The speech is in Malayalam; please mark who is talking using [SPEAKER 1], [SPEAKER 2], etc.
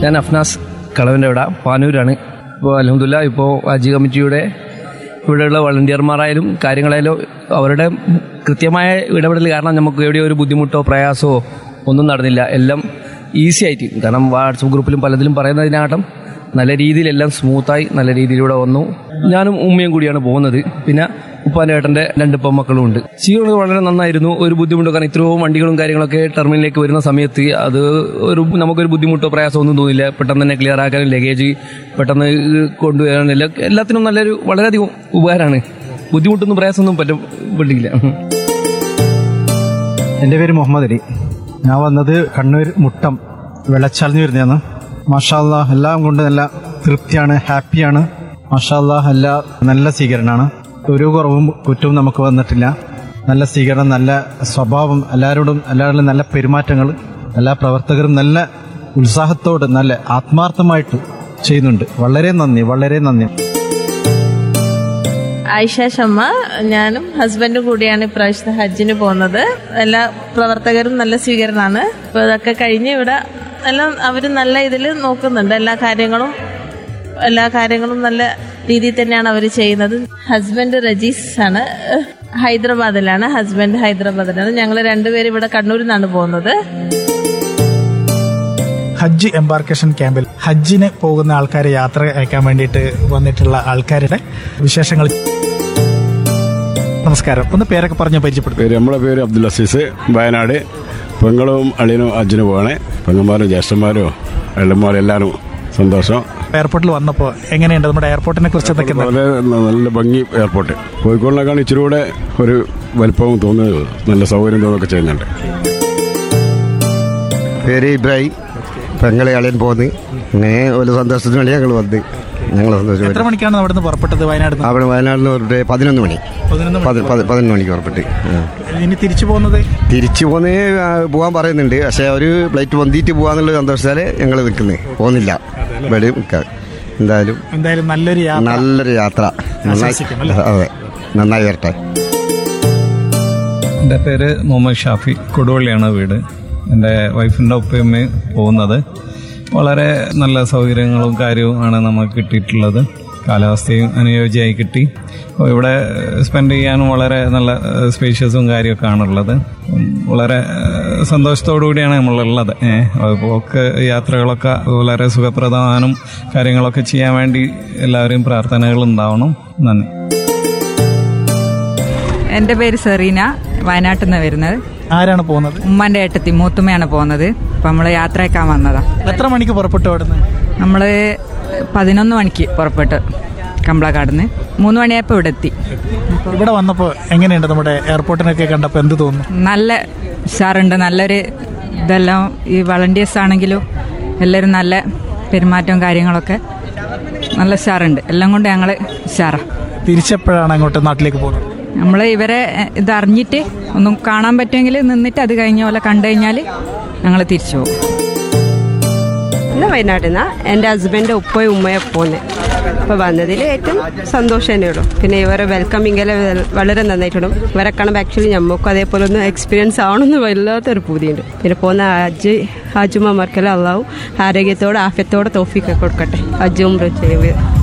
[SPEAKER 1] ഞാൻ അഫ്നാസ് കളവിൻ്റെ ഇവിടെ പാനൂരാണ് ഇപ്പോൾ അലഹമുല്ല ഇപ്പോൾ ഹജ്ജ് കമ്മിറ്റിയുടെ ഇവിടെയുള്ള വളണ്ടിയർമാരായാലും കാര്യങ്ങളായാലും അവരുടെ കൃത്യമായ ഇടപെടൽ കാരണം നമുക്ക് എവിടെയോ ഒരു ബുദ്ധിമുട്ടോ പ്രയാസമോ ഒന്നും നടന്നില്ല എല്ലാം ഈസി ആയിട്ട് കാരണം വാട്സപ്പ് ഗ്രൂപ്പിലും പലതിലും പറയുന്നതിനാട്ടം നല്ല രീതിയിലെല്ലാം സ്മൂത്തായി നല്ല രീതിയിലൂടെ വന്നു ഞാനും ഉമ്മയും കൂടിയാണ് പോകുന്നത് പിന്നെ ഉപ്പാൻ്റെ ഏട്ടൻ്റെ രണ്ട് പെമ്മക്കളും ഉണ്ട് സ്വീകരണം വളരെ നന്നായിരുന്നു ഒരു ബുദ്ധിമുട്ടോ കാരണം ഇത്രയും വണ്ടികളും കാര്യങ്ങളൊക്കെ ടെർമിനലിലേക്ക് വരുന്ന സമയത്ത് അത് ഒരു നമുക്കൊരു ബുദ്ധിമുട്ടോ പ്രയാസമോ ഒന്നും തോന്നില്ല പെട്ടെന്ന് തന്നെ ക്ലിയർ ആക്കാനും ലഗേജ് പെട്ടെന്ന് കൊണ്ടുവരാനും എല്ലാം എല്ലാത്തിനും നല്ലൊരു വളരെയധികം ഉപകാരമാണ് ബുദ്ധിമുട്ടൊന്നും പ്രയാസമൊന്നും പറ്റും പെട്ടില്ല
[SPEAKER 2] എൻ്റെ പേര് മുഹമ്മദ് അലി ഞാൻ വന്നത് കണ്ണൂർ മുട്ടം വെള്ളച്ചാലിന് വരുന്നതാണ് മാഷാല്ല എല്ലാം കൊണ്ട് നല്ല തൃപ്തിയാണ് ഹാപ്പിയാണ് മാഷാല്ല എല്ലാ നല്ല സ്വീകരണമാണ് ഒരു കുറവും കുറ്റവും നമുക്ക് വന്നിട്ടില്ല നല്ല സ്വീകരണം നല്ല സ്വഭാവം എല്ലാവരോടും എല്ലാവരിലും നല്ല പെരുമാറ്റങ്ങൾ എല്ലാ പ്രവർത്തകരും നല്ല ഉത്സാഹത്തോട് നല്ല ആത്മാർത്ഥമായിട്ട് ചെയ്യുന്നുണ്ട് വളരെ നന്ദി വളരെ നന്ദി
[SPEAKER 3] ആയിഷ ഷമ്മ ഞാനും ഹസ്ബൻഡും കൂടിയാണ് ഇപ്രാവശ്യത്തെ ഹജ്ജിന് പോകുന്നത് എല്ലാ പ്രവർത്തകരും നല്ല സ്വീകരണമാണ് അപ്പോൾ ഇതൊക്കെ കഴിഞ്ഞ് ഇവിടെ എല്ലാം അവർ നല്ല ഇതിൽ നോക്കുന്നുണ്ട് എല്ലാ കാര്യങ്ങളും എല്ലാ കാര്യങ്ങളും നല്ല രീതിയിൽ തന്നെയാണ് അവർ ചെയ്യുന്നത് ഹസ്ബൻഡ് റജീസ് ആണ് ഹൈദരാബാദിലാണ് ഹസ്ബൻഡ് ഹൈദരാബാദിലാണ് ഞങ്ങൾ രണ്ടുപേരും ഇവിടെ കണ്ണൂരിൽ നിന്നാണ് പോകുന്നത്
[SPEAKER 4] ഹജ്ജ് എംബാർക്കേഷൻ ക്യാമ്പിൽ ഹജ്ജിന് പോകുന്ന ആൾക്കാരെ യാത്ര അയക്കാൻ വേണ്ടിയിട്ട് വന്നിട്ടുള്ള ആൾക്കാരുടെ വിശേഷങ്ങൾ നമസ്കാരം ഒന്ന് പേരൊക്കെ പറഞ്ഞ് പരിചയപ്പെടുത്തും
[SPEAKER 5] പേര് നമ്മുടെ പേര് അബ്ദുൽ അസീസ് വയനാട് പെങ്ങളും അളിയനും അജ്ജിന് പോവാണ് പെങ്ങന്മാരും ജ്യേഷ്ഠന്മാരും എള്ളന്മാരും എല്ലാവരും സന്തോഷം
[SPEAKER 4] എയർപോർട്ടിൽ വന്നപ്പോൾ എങ്ങനെയുണ്ട് നമ്മുടെ എയർപോർട്ടിനെ കുറിച്ച് എന്തൊക്കെ എന്താണ്?
[SPEAKER 5] വളരെ നല്ല ഭംഗി എയർപോർട്ട് കോഴിക്കോടിനേക്കാൾ ഇച്ചിരി കൂടെ ഒരു വലിപ്പവും തോന്നുന്നത് നല്ല സൗകര്യം തോന്നുകയൊക്കെ ചെയ്യുന്നുണ്ട്
[SPEAKER 6] പേര് ഇബ്രാഹിം പെങ്ങളെ അളിയൻ പോന്ന് അങ്ങനെ ഒരു സന്തോഷത്തിന് വേണ്ടി ഞങ്ങൾ വന്ന് ഞങ്ങൾ സന്തോഷം
[SPEAKER 4] എത്ര മണിക്കാണ് അവിടെ നിന്ന് പുറപ്പെട്ടത് വയനാട് നിന്ന്?
[SPEAKER 6] അവിടെ വയനാട്ടിൽ നിന്ന് ഒരു പതിനൊന്ന് മണി
[SPEAKER 4] പതിനൊന്ന് മണി.
[SPEAKER 6] പതി- പതി- പതിനൊന്ന് മണിക്ക് പുറപ്പെട്ട് ആ.
[SPEAKER 4] ഇനി തിരിച്ചു പോകുന്നത്
[SPEAKER 6] തിരിച്ചു പോന്നേ ആ, പോകാൻ പറയുന്നുണ്ട് പക്ഷെ ഒരു ഫ്ലൈറ്റ് വന്നിട്ട് പോകാന്നുള്ള സന്തോഷത്താല് ഞങ്ങൾ നിൽക്കുന്നത് പോകുന്നില്ല ഇവിടെ നിൽക്കാം എന്തായാലും
[SPEAKER 4] എന്തായാലും നല്ലൊരു യാത്ര
[SPEAKER 6] നല്ലൊരു യാത്ര നന്നായി
[SPEAKER 4] ആശംസിക്കും, അല്ലേ?
[SPEAKER 6] അതെ നന്നായി വരട്ടെ
[SPEAKER 7] എൻ്റെ പേര് മുഹമ്മദ് ഷാഫി കൊടുവള്ളിയാണ് വീട് എൻ്റെ വൈഫിൻ്റെ ഒപ്പയമ്മയും പോകുന്നത് വളരെ നല്ല സൗകര്യങ്ങളും കാര്യവും ആണ് നമുക്ക് കിട്ടിയിട്ടുള്ളത് കാലാവസ്ഥയും അനുയോജ്യമായി കിട്ടി അപ്പോൾ ഇവിടെ സ്പെൻഡ് ചെയ്യാനും വളരെ നല്ല സ്പേഷ്യസും കാര്യമൊക്കെ ആണുള്ളത് ഉം, വളരെ ഏഹ്, സന്തോഷത്തോടു കൂടിയാണ് നമ്മളുള്ളത് ഏഹ് ഒക്കെ യാത്രകളൊക്കെ വളരെ സുഖപ്രദമാനും കാര്യങ്ങളൊക്കെ ചെയ്യാൻ വേണ്ടി എല്ലാവരെയും പ്രാർത്ഥനകൾ ഉണ്ടാവണം നന്ദി
[SPEAKER 8] എൻ്റെ പേര് സെറീന വയനാട്ടിൽ നിന്ന് വരുന്നത്
[SPEAKER 4] ആരാണ് പോകുന്നത്
[SPEAKER 8] ഉമ്മാന്റെ ഏട്ടത്തി മൂത്തുമ്മയാണ് പോകുന്നത് അപ്പം നമ്മൾ യാത്രയൊക്കാൻ വന്നതാ
[SPEAKER 4] എത്ര മണിക്ക് പുറപ്പെട്ടു അവിടെ നിന്ന്
[SPEAKER 8] നമ്മൾ പതിനൊന്ന് മണിക്ക് പുറപ്പെട്ടു കമ്പളക്കാട് നിന്ന് മൂന്ന് മണിയായപ്പോൾ ഇവിടെ എത്തി
[SPEAKER 4] ഇവിടെ വന്നപ്പോൾ എങ്ങനെയുണ്ട് നമ്മുടെ എയർപോർട്ടിനൊക്കെ കണ്ടപ്പോൾ എന്ത് തോന്നുന്നു
[SPEAKER 8] നല്ല ഉഷാറുണ്ട് നല്ലൊരു ഇതെല്ലാം ഈ വളണ്ടിയേഴ്സ് ആണെങ്കിലും എല്ലാവരും നല്ല പെരുമാറ്റവും കാര്യങ്ങളൊക്കെ നല്ല ഉഷാറുണ്ട് എല്ലാം കൊണ്ട് ഞങ്ങൾ ഉഷാറാണ്
[SPEAKER 4] തിരിച്ചെപ്പോഴാണ് അങ്ങോട്ട് നാട്ടിലേക്ക് പോകുന്നത്
[SPEAKER 8] നമ്മൾ ഇവരെ എ, ഇത് അറിഞ്ഞിട്ട് ഒന്നും കാണാൻ പറ്റുമെങ്കിൽ നിന്നിട്ട് അത് കഴിഞ്ഞ പോലെ കണ്ടു കഴിഞ്ഞാൽ ഞങ്ങൾ തിരിച്ചു പോകും
[SPEAKER 9] ഇന്ന് വയനാട്ടിൽ നിന്നാ എൻ്റെ ഹസ്ബൻഡ് ഉപ്പയും ഉമ്മയും പോകുന്നത് അപ്പോൾ വന്നതിൽ ഏറ്റവും സന്തോഷം തന്നെയുള്ളൂ പിന്നെ ഇവരെ വെൽക്കമിങ്ങിൽ വളരെ നന്നായിട്ടുണ്ട് ഇവരെ കാണുമ്പോൾ ആക്ച്വലി നമുക്കും അതേപോലെ ഒന്ന് എക്സ്പീരിയൻസ് ആവണമെന്ന് വല്ലാത്തൊരു പൂതിയുണ്ട് പിന്നെ പോകുന്ന ഹജ്ജ് ഹാജുമാർക്കെല്ലാം അള്ളാവും ആരോഗ്യത്തോടെ ആഫ്യത്തോടെ തോഫിക്കൊക്കെ കൊടുക്കട്ടെ ഹജ്ജും ചെയ്യും